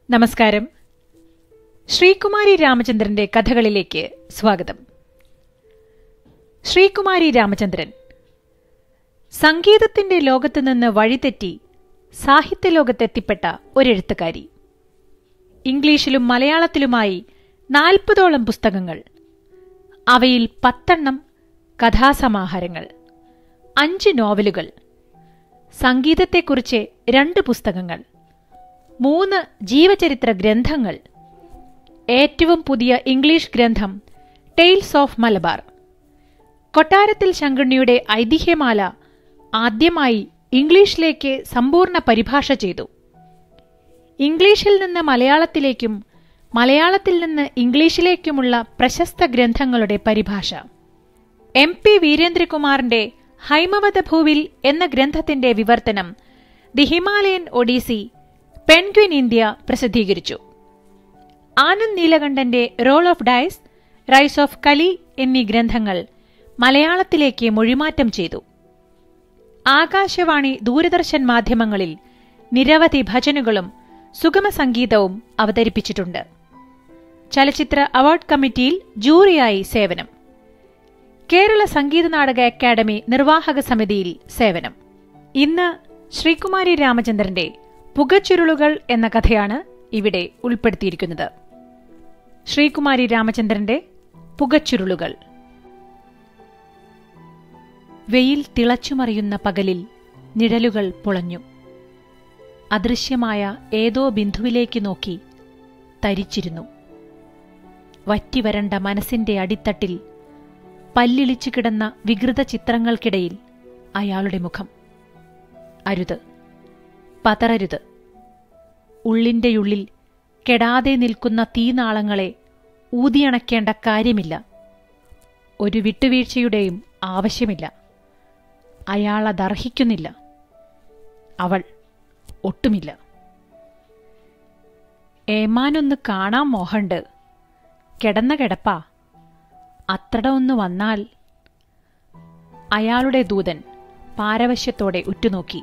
നമസ്കാരം ശ്രീകുമാരി രാമചന്ദ്രന്റെ കഥകളിലേക്ക് സ്വാഗതം ശ്രീകുമാരി രാമചന്ദ്രൻ സംഗീതത്തിന്റെ ലോകത്തു നിന്ന് വഴിതെറ്റി സാഹിത്യലോകത്തെത്തിപ്പെട്ട ഒരെഴുത്തുകാരി ഇംഗ്ലീഷിലും മലയാളത്തിലുമായി നാൽപ്പതോളം പുസ്തകങ്ങൾ അവയിൽ പത്തെണ്ണം കഥാസമാഹാരങ്ങൾ അഞ്ച് നോവലുകൾ സംഗീതത്തെക്കുറിച്ച് രണ്ട് പുസ്തകങ്ങൾ മൂന്ന് ജീവചരിത്ര ഗ്രന്ഥങ്ങൾ ഏറ്റവും പുതിയ ഇംഗ്ലീഷ് ഗ്രന്ഥം ടെയിൽസ് ഓഫ് മലബാർ കൊട്ടാരത്തിൽ ശങ്കുണ്ണിയുടെ ഐതിഹ്യമാല ആദ്യമായി ഇംഗ്ലീഷിലേക്ക് സമ്പൂർണ്ണ പരിഭാഷ ചെയ്തു ഇംഗ്ലീഷിൽ നിന്ന് മലയാളത്തിലേക്കും മലയാളത്തിൽ നിന്ന് ഇംഗ്ലീഷിലേക്കുമുള്ള പ്രശസ്ത ഗ്രന്ഥങ്ങളുടെ പരിഭാഷ എം പി വീരേന്ദ്രകുമാറിന്റെ ഹൈമവത ഭൂവിൽ എന്ന ഗ്രന്ഥത്തിന്റെ വിവർത്തനം the Himalayan Odyssey Penguin India പ്രസിദ്ധീകരിച്ചു ആനന്ദ് നീലകണ്ഠന്റെ roll of dice rise of Kali എന്നീ ഗ്രന്ഥങ്ങൾ മലയാളത്തിലേക്ക് മൊഴിമാറ്റം ചെയ്തു ആകാശവാണി ദൂരദർശൻ മാധ്യമങ്ങളിൽ നിരവധി ഭജനുകളും സുഗമ സംഗീതവും അവതരിപ്പിച്ചിട്ടുണ്ട് ചലച്ചിത്ര അവാർഡ് കമ്മിറ്റിയിൽ ജൂറിയായി സേവനം കേരള സംഗീത നാടക അക്കാദമി നിർവാഹക സമിതിയിൽ സേവനം ഇന്ന് ശ്രീകുമാരി രാമചന്ദ്രന്റെ പുകച്ചുരുളുകൾ എന്ന കഥയാണ് ഇവിടെ ഉൾപ്പെടുത്തിയിരിക്കുന്നത് ശ്രീകുമാരി രാമചന്ദ്രന്റെ പുകച്ചുരുളുകൾ വെയിൽ തിളച്ചുമറിയുന്ന പകലിൽ നിഴലുകൾ പുളഞ്ഞു അദൃശ്യമായ ഏതോ ബിന്ദുവിലേക്ക് നോക്കി തരിച്ചിരുന്നു വറ്റിവരണ്ട മനസ്സിന്റെ അടിത്തട്ടിൽ പല്ലിളിച്ചു കിടന്ന വികൃത ചിത്രങ്ങൾക്കിടയിൽ അയാളുടെ മുഖം അരുത് പതറരുത് ഉള്ളിന്റെയുള്ളിൽ കെടാതെ നിൽക്കുന്ന തീനാളങ്ങളെ ഊതിയണക്കേണ്ട കാര്യമില്ല ഒരു വിട്ടുവീഴ്ചയുടെയും ആവശ്യമില്ല അയാൾ അതർഹിക്കുന്നില്ല അവൾ ഒട്ടുമില്ല ഏമാനൊന്ന് കാണാൻ മോഹണ്ട് കിടന്ന കിടപ്പാ അത്രട ഒന്ന് വന്നാൽ അയാളുടെ ദൂതൻ പാരവശ്യത്തോടെ ഉറ്റുനോക്കി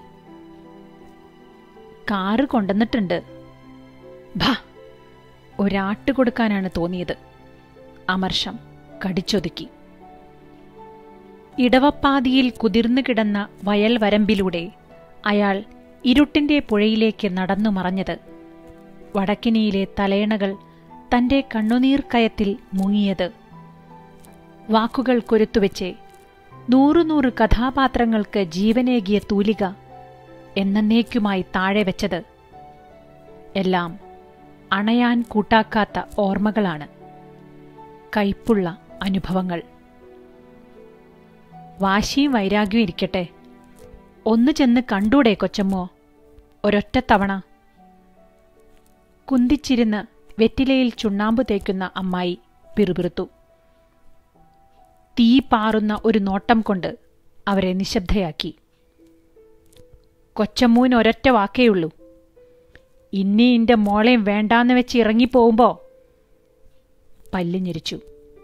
കാറ് കൊണ്ടുവന്നിട്ടുണ്ട് ഭ ഒരാട്ട് കൊടുക്കാനാണ് തോന്നിയത് അമർഷം കടിച്ചൊതുക്കി ഇടവപ്പാതിയിൽ കുതിർന്നു കിടന്ന വയൽ വരമ്പിലൂടെ അയാൾ ഇരുട്ടിന്റെ പുഴയിലേക്ക് നടന്നു മറഞ്ഞത് വടക്കിനിയിലെ തലയണകൾ തന്റെ കണ്ണുനീർക്കയത്തിൽ മുങ്ങിയത് വാക്കുകൾ കൊരുത്തുവെച്ച് നൂറുനൂറ് കഥാപാത്രങ്ങൾക്ക് ജീവനേകിയ തൂലിക എന്നേക്കുമായി താഴെ വെച്ചത് എല്ലാം അണയാൻ കൂട്ടാക്കാത്ത ഓർമ്മകളാണ് കൈപ്പുള്ള അനുഭവങ്ങൾ വാശിയും വൈരാഗ്യവും ഇരിക്കട്ടെ ഒന്ന് ചെന്ന് കണ്ടൂടെ കൊച്ചമ്മോ ഒരൊറ്റ തവണ കുന്തിച്ചിരുന്ന് വെറ്റിലയിൽ ചുണ്ണാമ്പ് തേക്കുന്ന അമ്മായി പിറുപിറുത്തു തീ പാറുന്ന ഒരു നോട്ടം കൊണ്ട് അവരെ നിശബ്ദയാക്കി കൊച്ചമ്മൂന് ഒരൊറ്റ വാക്കേയുള്ളൂ ഇനി ഇന്റെ മോളെയും വേണ്ടാന്ന് വെച്ച് ഇറങ്ങിപ്പോവുമ്പോ പല്ലിഞ്ഞിരിച്ചു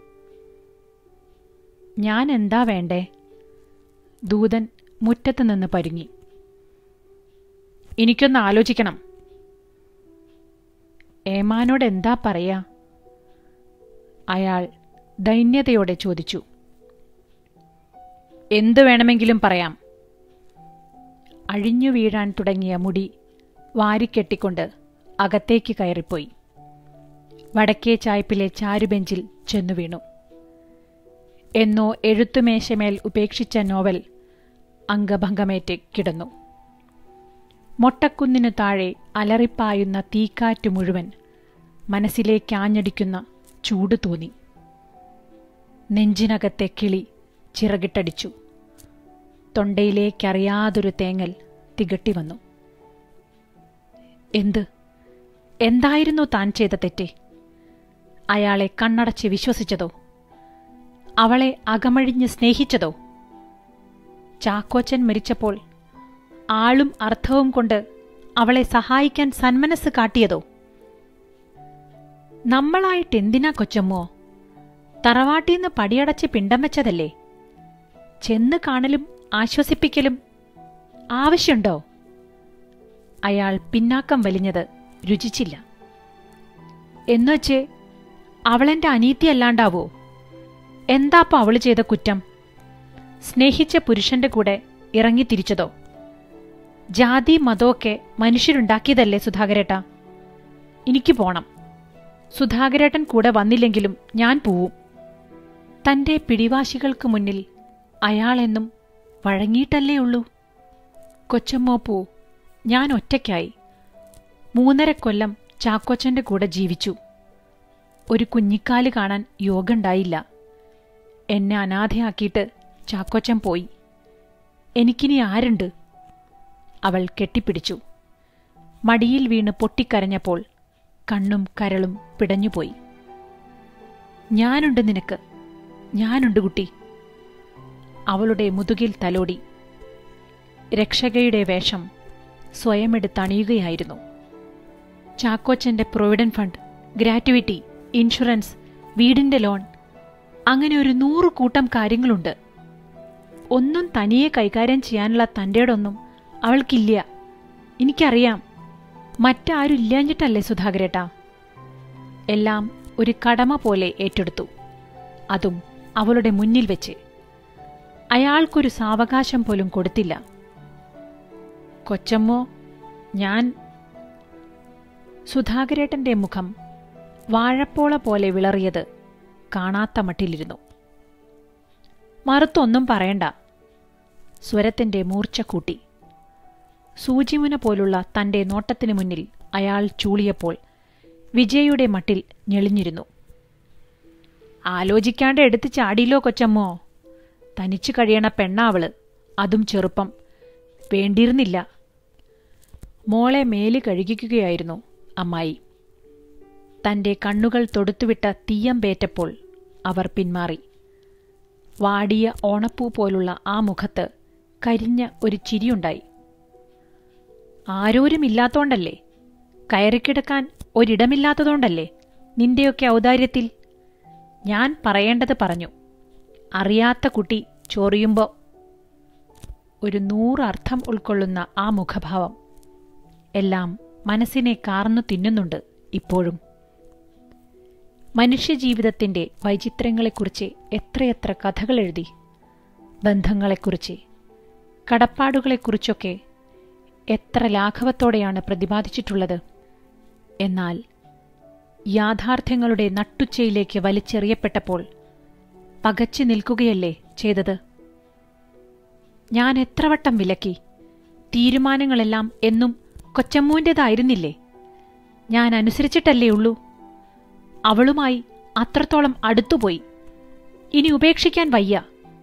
ഞാൻ എന്താ വേണ്ടേ ദൂതൻ മുറ്റത്ത് നിന്ന് പരുങ്ങി എനിക്കൊന്ന് ആലോചിക്കണം ഏമാനോട് എന്താ പറയാ അയാൾ ദൈന്യതയോടെ ചോദിച്ചു എന്തു വേണമെങ്കിലും പറയാം അഴിഞ്ഞു വീഴാൻ തുടങ്ങിയ മുടി വാരിക്കെട്ടിക്കൊണ്ട് അകത്തേക്ക് കയറിപ്പോയി വടക്കേ ചായ്പിലെ ചാരുബെഞ്ചിൽ ചെന്നു വീണു എന്നോ എഴുത്തുമേശമേൽ ഉപേക്ഷിച്ച നോവൽ അംഗഭംഗമേറ്റ് കിടന്നു മൊട്ടക്കുന്നിനു താഴെ അലറിപ്പായുന്ന തീക്കാറ്റു മുഴുവൻ മനസ്സിലേക്കാഞ്ഞടിക്കുന്ന ചൂട് തോന്നി നെഞ്ചിനകത്തെ കിളി ചിറകിട്ടടിച്ചു തൊണ്ടയിലേക്കറിയാതൊരു തേങ്ങൽ തികട്ടി വന്നു എന്ത് എന്തായിരുന്നു താൻ ചെയ്ത തെറ്റ് അയാളെ കണ്ണടച്ച് വിശ്വസിച്ചതോ അവളെ അകമഴിഞ്ഞ് സ്നേഹിച്ചതോ ചാക്കോച്ചൻ മരിച്ചപ്പോൾ ആളും അർത്ഥവും കൊണ്ട് അവളെ സഹായിക്കാൻ സന്മനസ് കാട്ടിയതോ നമ്മളായിട്ട് എന്തിനാ കൊച്ചമ്മോ തറവാട്ടീന്ന് പടിയടച്ച് പിണ്ടം വെച്ചതല്ലേ ചെന്ന് കാണലും ആശ്വസിപ്പിക്കലും ആവശ്യമുണ്ടോ അയാൾ പിന്നാക്കം വലിഞ്ഞത് രുചിച്ചില്ല എന്നുവച്ച് അവളെന്റെ അനീതിയല്ലാണ്ടാവോ എന്താപ്പ അവള് ചെയ്ത കുറ്റം സ്നേഹിച്ച പുരുഷന്റെ കൂടെ ഇറങ്ങിത്തിരിച്ചതോ ജാതി മതമൊക്കെ മനുഷ്യരുണ്ടാക്കിയതല്ലേ സുധാകരേട്ട എനിക്ക് പോണം സുധാകരേട്ടൻ കൂടെ വന്നില്ലെങ്കിലും ഞാൻ പോവും തന്റെ പിടിവാശികൾക്ക് മുന്നിൽ അയാളെന്നും വഴങ്ങിയിട്ടല്ലേ ഉള്ളൂ കൊച്ചമ്മോ പോ ഞാൻ ഒറ്റയ്ക്കായി മൂന്നര കൊല്ലം ചാക്കോച്ചന്റെ കൂടെ ജീവിച്ചു ഒരു കുഞ്ഞിക്കാല് കാണാൻ യോഗണ്ടായില്ല എന്നെ അനാഥയാക്കിയിട്ട് ചാക്കോച്ചൻ പോയി എനിക്കിനി ആരുണ്ട് അവൾ കെട്ടിപ്പിടിച്ചു മടിയിൽ വീണ് പൊട്ടിക്കരഞ്ഞപ്പോൾ കണ്ണും കരളും പിടഞ്ഞുപോയി ഞാനുണ്ട് നിനക്ക് ഞാനുണ്ട് കുട്ടി അവളുടെ മുതുകിൽ തലോടി രക്ഷകയുടെ വേഷം സ്വയമെടുത്തണിയുകയായിരുന്നു ചാക്കോച്ചന്റെ പ്രൊവിഡന്റ് ഫണ്ട് ഗ്രാറ്റുവിറ്റി ഇൻഷുറൻസ് വീടിന്റെ ലോൺ അങ്ങനെ ഒരു നൂറ് കൂട്ടം കാര്യങ്ങളുണ്ട് ഒന്നും തനിയെ കൈകാര്യം ചെയ്യാനുള്ള തൻ്റെടൊന്നും അവൾക്കില്ല എനിക്കറിയാം മറ്റാരും ഇല്ലാഞ്ഞിട്ടല്ലേ സുധാകരേട്ടാ എല്ലാം ഒരു കടമ പോലെ ഏറ്റെടുത്തു അതും അവളുടെ മുന്നിൽ വെച്ച് അയാൾക്കൊരു സാവകാശം പോലും കൊടുത്തില്ല കൊച്ചമ്മോ ഞാൻ സുധാകരേട്ടന്റെ മുഖം വാഴപ്പോള പോലെ വിളറിയത് കാണാത്ത മട്ടിലിരുന്നു മറുത്തൊന്നും പറയണ്ട സ്വരത്തിന്റെ മൂർച്ച കൂട്ടി സൂചിമുന പോലുള്ള തന്റെ നോട്ടത്തിനു മുന്നിൽ അയാൾ ചൂളിയപ്പോൾ വിജയുടെ മട്ടിൽ ഞെളിഞ്ഞിരുന്നു ആലോചിക്കാണ്ട് എടുത്ത് ചാടിയില്ലോ കൊച്ചമ്മോ തനിച്ചു കഴിയണ പെണ്ണാവള് അതും ചെറുപ്പം വേണ്ടിയിരുന്നില്ല മോളെ മേല് കഴുകിക്കുകയായിരുന്നു അമ്മായി തന്റെ കണ്ണുകൾ തൊടുത്തുവിട്ട തീയമ്പേറ്റപ്പോൾ അവർ പിന്മാറി വാടിയ ഓണപ്പൂ പോലുള്ള ആ മുഖത്ത് കരിഞ്ഞ ഒരു ചിരിയുണ്ടായി ആരോരുമില്ലാത്തോണ്ടല്ലേ കയറിക്കിടക്കാൻ ഒരിടമില്ലാത്തതുകൊണ്ടല്ലേ നിന്റെയൊക്കെ ഔദാര്യത്തിൽ ഞാൻ പറയേണ്ടത് പറഞ്ഞു അറിയാത്ത കുട്ടി ചൊറിയുമ്പോ ഒരു നൂറർത്ഥം ഉൾക്കൊള്ളുന്ന ആ മുഖഭാവം എല്ലാം മനസ്സിനെ കാർന്നു തിന്നുന്നുണ്ട് ഇപ്പോഴും മനുഷ്യജീവിതത്തിന്റെ വൈചിത്രങ്ങളെക്കുറിച്ച് എത്രയെത്ര കഥകൾ എഴുതി ബന്ധങ്ങളെക്കുറിച്ച് കടപ്പാടുകളെക്കുറിച്ചൊക്കെ എത്ര ലാഘവത്തോടെയാണ് പ്രതിപാദിച്ചിട്ടുള്ളത് എന്നാൽ യാഥാർത്ഥ്യങ്ങളുടെ നട്ടുച്ചയിലേക്ക് വലിച്ചെറിയപ്പെട്ടപ്പോൾ പകച്ചു നിൽക്കുകയല്ലേ ചെയ്തത് ഞാൻ എത്ര വട്ടം വിലക്കി തീരുമാനങ്ങളെല്ലാം എന്നും കൊച്ചമ്മൂൻ്റെതായിരുന്നില്ലേ ഞാൻ അനുസരിച്ചിട്ടല്ലേ ഉള്ളൂ അവളുമായി അത്രത്തോളം അടുത്തുപോയി ഇനി ഉപേക്ഷിക്കാൻ വയ്യ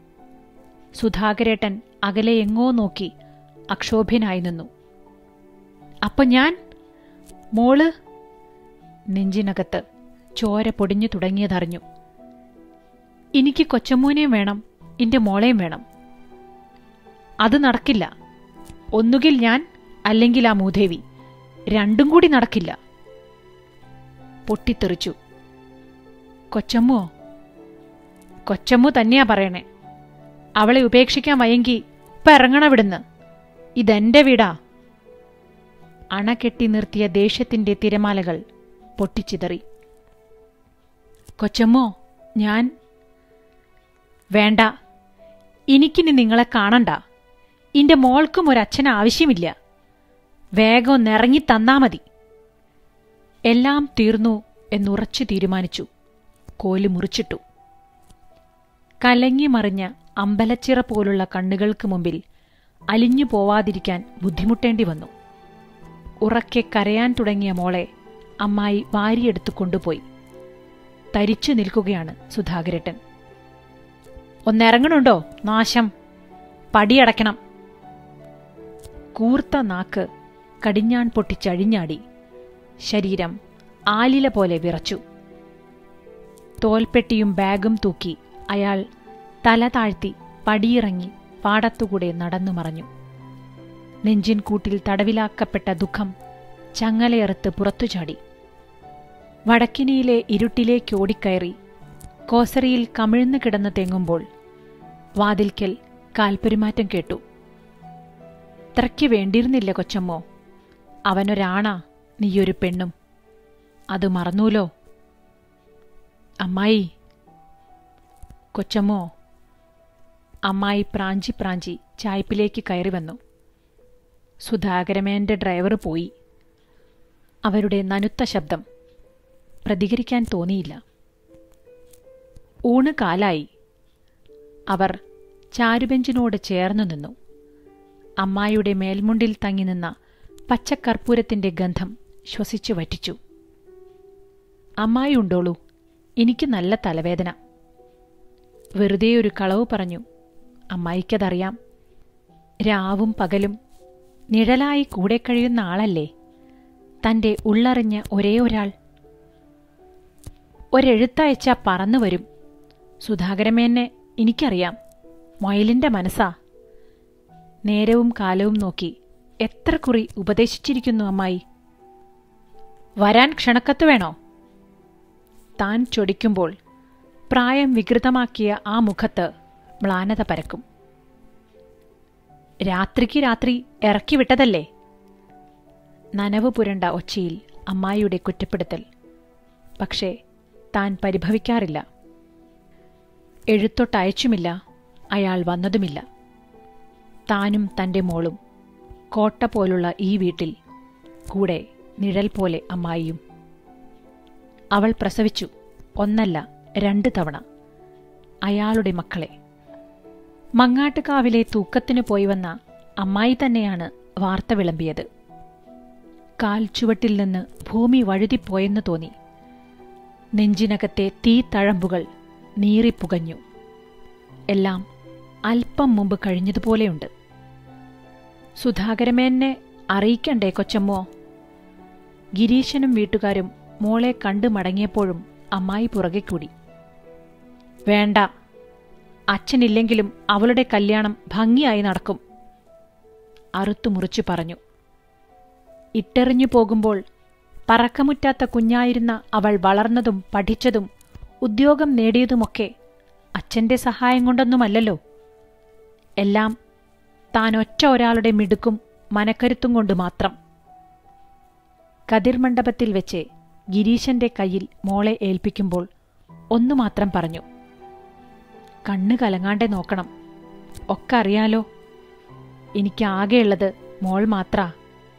സുധാകരേട്ടൻ അകലെ എങ്ങോ നോക്കി അക്ഷോഭ്യനായി നിന്നു അപ്പൊ ഞാൻ മോള് നെഞ്ചിനകത്ത് ചോര പൊടിഞ്ഞു തുടങ്ങിയതറിഞ്ഞു എനിക്ക് കൊച്ചമ്മൂനെയും വേണം എന്റെ മോളെയും വേണം അത് നടക്കില്ല ഒന്നുകിൽ ഞാൻ അല്ലെങ്കിൽ ആ മൂദേവി രണ്ടും കൂടി നടക്കില്ല പൊട്ടിത്തെറിച്ചു കൊച്ചമ്മോ കൊച്ചമ്മു തന്നെയാ പറയണേ അവളെ ഉപേക്ഷിക്കാൻ വയ്യെങ്കി ഇപ്പൊ ഇറങ്ങണവിടുന്ന് ഇതെന്റെ വീടാ അണ കെട്ടി നിർത്തിയ ദേഷ്യത്തിന്റെ തിരമാലകൾ പൊട്ടിച്ചിതറി കൊച്ചമ്മോ ഞാൻ വേണ്ട എനിക്കിനി നിങ്ങളെ കാണണ്ട ഇന്റെ മോൾക്കും ഒരച്ഛന് ആവശ്യമില്ല വേഗം ഒന്നിറങ്ങി തന്നാ മതി എല്ലാം തീർന്നു എന്നുറച്ചു തീരുമാനിച്ചു കോല് മുറിച്ചിട്ടു കലങ്ങി മറിഞ്ഞ അമ്പലച്ചിറ പോലുള്ള കണ്ണുകൾക്ക് മുമ്പിൽ അലിഞ്ഞു പോവാതിരിക്കാൻ ബുദ്ധിമുട്ടേണ്ടി വന്നു ഉറക്കെ കരയാൻ തുടങ്ങിയ മോളെ അമ്മായി വാരിയെടുത്തു കൊണ്ടുപോയി തരിച്ചു നിൽക്കുകയാണ് സുധാകരട്ടൻ ഒന്നിറങ്ങണുണ്ടോ നാശം പടിയടയ്ക്കണം കൂർത്ത നാക്ക് കടിഞ്ഞാൺ പൊട്ടിച്ചഴിഞ്ഞാടി ശരീരം ആലില പോലെ വിറച്ചു തോൽപ്പെട്ടിയും ബാഗും തൂക്കി അയാൾ തല താഴ്ത്തി പടിയിറങ്ങി പാടത്തുകൂടെ നടന്നു മറഞ്ഞു നെഞ്ചിൻ കൂട്ടിൽ തടവിലാക്കപ്പെട്ട ദുഃഖം ചങ്ങലയറുത്ത് പുറത്തുചാടി വടക്കിനിയിലെ ഇരുട്ടിലേക്ക് ഓടിക്കയറി കോസറിയിൽ കമിഴ്ന്നു കിടന്ന് തെങ്ങുമ്പോൾ വാതിൽക്കൽ കാൽപ്പെരുമാറ്റം കേട്ടു ഇത്രയ്ക്ക് വേണ്ടിയിരുന്നില്ല കൊച്ചമ്മോ അവനൊരാണാ നീയൊരു പെണ്ണും അത് മറന്നൂലോ അമ്മായി കൊച്ചമ്മോ അമ്മായി പ്രാഞ്ചി പ്രാഞ്ചി ചായ്പിലേക്ക് കയറി വന്നു സുധാകരമേന്റെ ഡ്രൈവർ പോയി അവരുടെ നനുത്ത ശബ്ദം പ്രതികരിക്കാൻ തോന്നിയില്ല ഊണ് കാലായി അവർ ചാരുബെഞ്ചിനോട് ചേർന്നു നിന്നു അമ്മായിയുടെ മേൽമുണ്ടിൽ തങ്ങി നിന്ന പച്ചക്കർപ്പൂരത്തിന്റെ ഗന്ധം ശ്വസിച്ചു വറ്റിച്ചു അമ്മായി ഉണ്ടോളൂ എനിക്ക് നല്ല തലവേദന വെറുതെ ഒരു കളവ് പറഞ്ഞു അമ്മായിക്കതറിയാം രാവും പകലും നിഴലായി കൂടെ കഴിയുന്ന ആളല്ലേ തന്റെ ഉള്ളറിഞ്ഞ ഒരേ ഒരാൾ ഒരെഴുത്തയച്ച പറന്നു വരും സുധാകരമേന്നെ എനിക്കറിയാം മൊയലിന്റെ മനസ്സാ നേരവും കാലവും നോക്കി എത്ര കുറി ഉപദേശിച്ചിരിക്കുന്നു അമ്മായി വരാൻ ക്ഷണക്കത്ത് വേണോ താൻ ചൊടിക്കുമ്പോൾ പ്രായം വികൃതമാക്കിയ ആ മുഖത്ത് മ്ലാനത പരക്കും രാത്രിക്ക് രാത്രി ഇറക്കി വിട്ടതല്ലേ നനവ് പുരണ്ട ഒച്ചയിൽ അമ്മായിയുടെ കുറ്റപ്പെടുത്തൽ പക്ഷേ താൻ പരിഭവിക്കാറില്ല എഴുത്തൊട്ടയച്ചുമില്ല അയാൾ വന്നതുമില്ല താനും തന്റെ മോളും കോട്ട പോലുള്ള ഈ വീട്ടിൽ കൂടെ നിഴൽ പോലെ അമ്മായിയും അവൾ പ്രസവിച്ചു ഒന്നല്ല രണ്ട് തവണ അയാളുടെ മക്കളെ മങ്ങാട്ടുകാവിലെ തൂക്കത്തിനു പോയി വന്ന അമ്മായി തന്നെയാണ് വാർത്ത വിളമ്പിയത് കാൽ ചുവട്ടിൽ നിന്ന് ഭൂമി വഴുതിപ്പോയെന്ന് തോന്നി നെഞ്ചിനകത്തെ തീ തഴമ്പുകൾ നീറിപ്പുകഞ്ഞു എല്ലാം അല്പം മുമ്പ് കഴിഞ്ഞതുപോലെയുണ്ട് സുധാകരമേനെ അറിയിക്കണ്ടേ കൊച്ചമ്മോ ഗിരീശനും വീട്ടുകാരും മോളെ കണ്ടു മടങ്ങിയപ്പോഴും അമ്മായി പുറകെ കൂടി വേണ്ട അച്ഛനില്ലെങ്കിലും അവളുടെ കല്യാണം ഭംഗിയായി നടക്കും അറുത്തു മുറിച്ചു പറഞ്ഞു ഇട്ടെറിഞ്ഞു പോകുമ്പോൾ പറക്കമുറ്റാത്ത കുഞ്ഞായിരുന്ന അവൾ വളർന്നതും പഠിച്ചതും ഉദ്യോഗം നേടിയതുമൊക്കെ അച്ഛന്റെ സഹായം കൊണ്ടൊന്നുമല്ലല്ലോ എല്ലാം താൻ ഒറ്റ ഒരാളുടെ മിടുക്കും മനക്കരുത്തും കൊണ്ട് മാത്രം കതിർമണ്ഡപത്തിൽ വെച്ച് ഗിരീശന്റെ കയ്യിൽ മോളെ ഏൽപ്പിക്കുമ്പോൾ ഒന്നു മാത്രം പറഞ്ഞു കണ്ണ് കലങ്ങാണ്ടെ നോക്കണം ഒക്കെ അറിയാലോ എനിക്ക് ആകെയുള്ളത് മോൾ മാത്രാ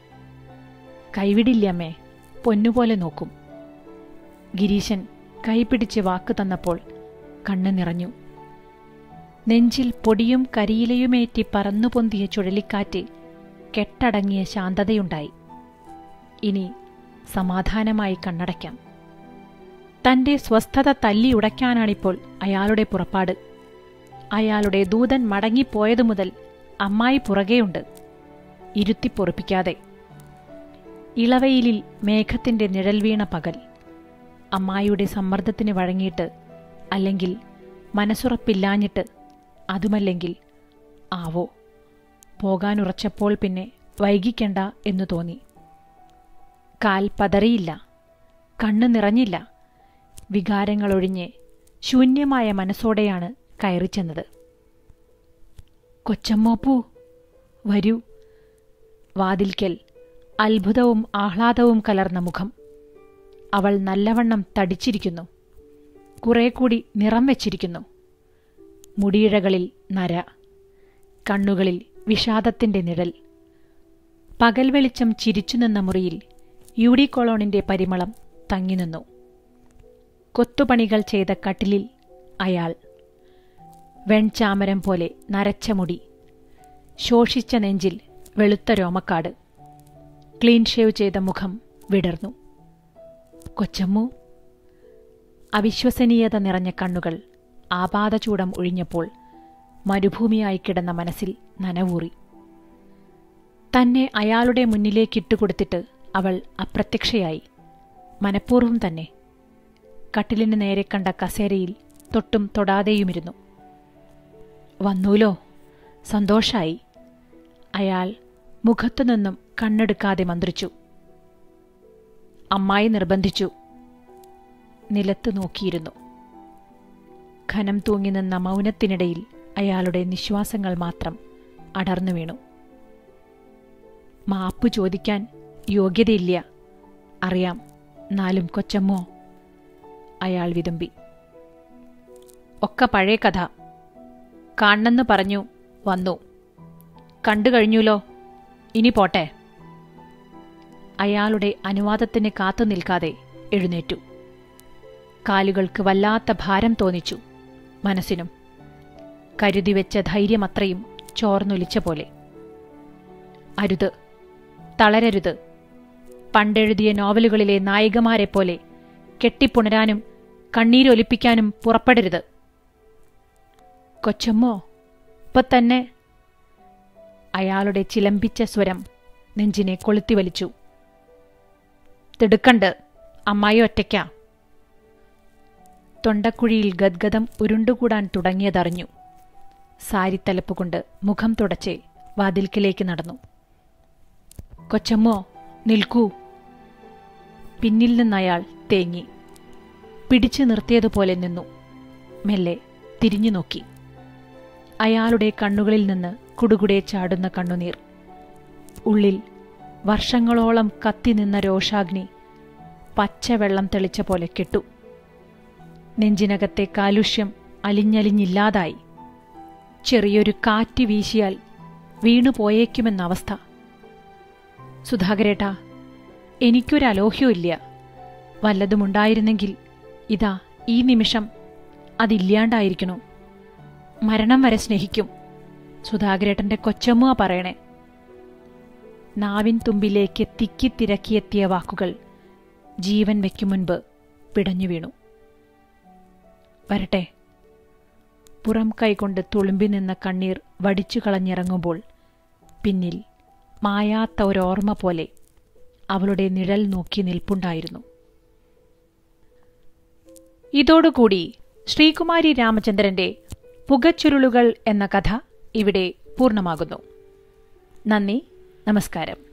കൈവിടില്ലമ്മേ പൊന്നുപോലെ നോക്കും ഗിരീശൻ കൈപിടിച്ച് വാക്ക് തന്നപ്പോൾ കണ്ണ് നിറഞ്ഞു നെഞ്ചിൽ പൊടിയും കരിയിലയുമേറ്റി പറന്നുപൊന്തിയ ചുഴലിക്കാറ്റ് കെട്ടടങ്ങിയ ശാന്തതയുണ്ടായി ഇനി സമാധാനമായി കണ്ണടയ്ക്കാം തന്റെ സ്വസ്ഥത തല്ലിയുടയ്ക്കാനാണിപ്പോൾ അയാളുടെ പുറപ്പാട് അയാളുടെ ദൂതൻ മടങ്ങിപ്പോയതു മുതൽ അമ്മായി പുറകെയുണ്ട് ഇരുത്തിപ്പൊറുപ്പിക്കാതെ ഇളവയിലിൽ മേഘത്തിന്റെ നിഴൽ വീണ പകൽ അമ്മായിയുടെ സമ്മർദ്ദത്തിന് വഴങ്ങിയിട്ട് അല്ലെങ്കിൽ മനസ്സുറപ്പില്ലാഞ്ഞിട്ട് അതുമല്ലെങ്കിൽ ആവോ പോകാനുറച്ചപ്പോൾ പിന്നെ വൈകിക്കണ്ട എന്നു തോന്നി കാൽ പതറിയില്ല കണ്ണു നിറഞ്ഞില്ല വികാരങ്ങളൊഴിഞ്ഞ് ശൂന്യമായ മനസ്സോടെയാണ് കയറിച്ചെന്നത് കൊച്ചമ്മോപ്പൂ വരൂ വാതിൽക്കൽ അത്ഭുതവും ആഹ്ലാദവും കലർന്ന മുഖം അവൾ നല്ലവണ്ണം തടിച്ചിരിക്കുന്നു കുറെ കൂടി നിറം വെച്ചിരിക്കുന്നു മുടിയിഴകളിൽ നര കണ്ണുകളിൽ വിഷാദത്തിന്റെ നിഴൽ പകൽ വെളിച്ചം ചിരിച്ചുനിന്ന മുറിയിൽ യൂഡി കൊളോണിന്റെ പരിമളം തങ്ങിനിന്നു കൊത്തുപണികൾ ചെയ്ത കട്ടിലിൽ അയാൾ വെൺചാമരം പോലെ നരച്ച മുടി ശോഷിച്ച നെഞ്ചിൽ വെളുത്ത രോമക്കാട് ക്ലീൻ ഷേവ് ചെയ്ത മുഖം വിടർന്നു കൊച്ചമ്മു അവിശ്വസനീയത നിറഞ്ഞ കണ്ണുകൾ ആപാദചൂടം ഒഴിഞ്ഞപ്പോൾ മരുഭൂമിയായി കിടന്ന മനസ്സിൽ നനവൂറി തന്നെ അയാളുടെ മുന്നിലേക്കിട്ടുകൊടുത്തിട്ട് അവൾ അപ്രത്യക്ഷയായി മനഃപൂർവ്വം തന്നെ കട്ടിലിന് നേരെ കണ്ട കസേരയിൽ തൊട്ടും തൊടാതെയുമിരുന്നു വന്നൂലോ സന്തോഷായി അയാൾ മുഖത്തുനിന്നും കണ്ണെടുക്കാതെ മന്ത്രിച്ചു അമ്മായി നിർബന്ധിച്ചു നിലത്ത് നോക്കിയിരുന്നു ഖനം തൂങ്ങി നിന്ന മൗനത്തിനിടയിൽ അയാളുടെ നിശ്വാസങ്ങൾ മാത്രം അടർന്നു വീണു മാപ്പ് ചോദിക്കാൻ യോഗ്യതയില്ല അറിയാം നാലും കൊച്ചമ്മോ അയാൾ വിതുമ്പി ഒക്കെ പഴയ കഥ കാണണമെന്ന് പറഞ്ഞു വന്നു കണ്ടു കഴിഞ്ഞുലോ ഇനി പോട്ടെ അയാളുടെ അനുവാദത്തിന് കാത്തു നിൽക്കാതെ എഴുന്നേറ്റു കാലുകൾക്ക് വല്ലാത്ത ഭാരം തോന്നിച്ചു മനസ്സിനും കരുതിവെച്ച ധൈര്യമത്രയും ചോർന്നൊലിച്ച പോലെ അരുത് തളരരുത് പണ്ടെഴുതിയ നോവലുകളിലെ നായികമാരെപ്പോലെ കെട്ടിപ്പുണരാനും കണ്ണീരൊലിപ്പിക്കാനും പുറപ്പെടരുത് കൊച്ചമ്മോ ഇപ്പൊ തന്നെ അയാളുടെ ചിലമ്പിച്ച സ്വരം നെഞ്ചിനെ കൊളുത്തിവലിച്ചു തിടുക്കണ്ട് അമ്മായി ഒറ്റയ്ക്ക തൊണ്ടക്കുഴിയിൽ ഗദ്ഗതം ഉരുണ്ടുകൂടാൻ തുടങ്ങിയതറിഞ്ഞു സാരിത്തലപ്പ് കൊണ്ട് മുഖം തുടച്ച് വാതിൽക്കിലേക്ക് നടന്നു കൊച്ചമ്മോ നിൽക്കൂ പിന്നിൽ നിന്നയാൾ തേങ്ങി പിടിച്ചു നിർത്തിയതുപോലെ നിന്നു മെല്ലെ തിരിഞ്ഞു നോക്കി അയാളുടെ കണ്ണുകളിൽ നിന്ന് കുടുകുടെ ചാടുന്ന കണ്ണുനീർ ഉള്ളിൽ വർഷങ്ങളോളം കത്തി നിന്ന രോഷാഗ്നി പച്ചവെള്ളം തെളിച്ച പോലെ കെട്ടു നെഞ്ചിനകത്തെ കാലുഷ്യം അലിഞ്ഞലിഞ്ഞില്ലാതായി ചെറിയൊരു കാറ്റ് വീശിയാൽ വീണുപോയേക്കുമെന്ന അവസ്ഥ സുധാകരേട്ടാ എനിക്കൊരലോഹ്യമില്ല വല്ലതുമുണ്ടായിരുന്നെങ്കിൽ ഇതാ ഈ നിമിഷം അതില്ലാണ്ടായിരിക്കണു മരണം വരെ സ്നേഹിക്കും സുധാകരേട്ടന്റെ കൊച്ചമ്മുവ പറയണേ നാവിൻ തുമ്പിലേക്ക് തിക്കിത്തിരക്കിയെത്തിയ വാക്കുകൾ ജീവൻ വയ്ക്കും മുൻപ് പിടഞ്ഞു വീണു വരട്ടെ പുറം കൈകൊണ്ട് തുളുമ്പി നിന്ന കണ്ണീർ വടിച്ചു കളഞ്ഞിറങ്ങുമ്പോൾ പിന്നിൽ മായാത്ത ഒരോർമ്മ പോലെ അവളുടെ നിഴൽ നോക്കി നിൽപ്പുണ്ടായിരുന്നു ഇതോടുകൂടി ശ്രീകുമാരി രാമചന്ദ്രന്റെ പുകച്ചുരുളുകൾ എന്ന കഥ ഇവിടെ പൂർണ്ണമാകുന്നു നന്ദി നമസ്കാരം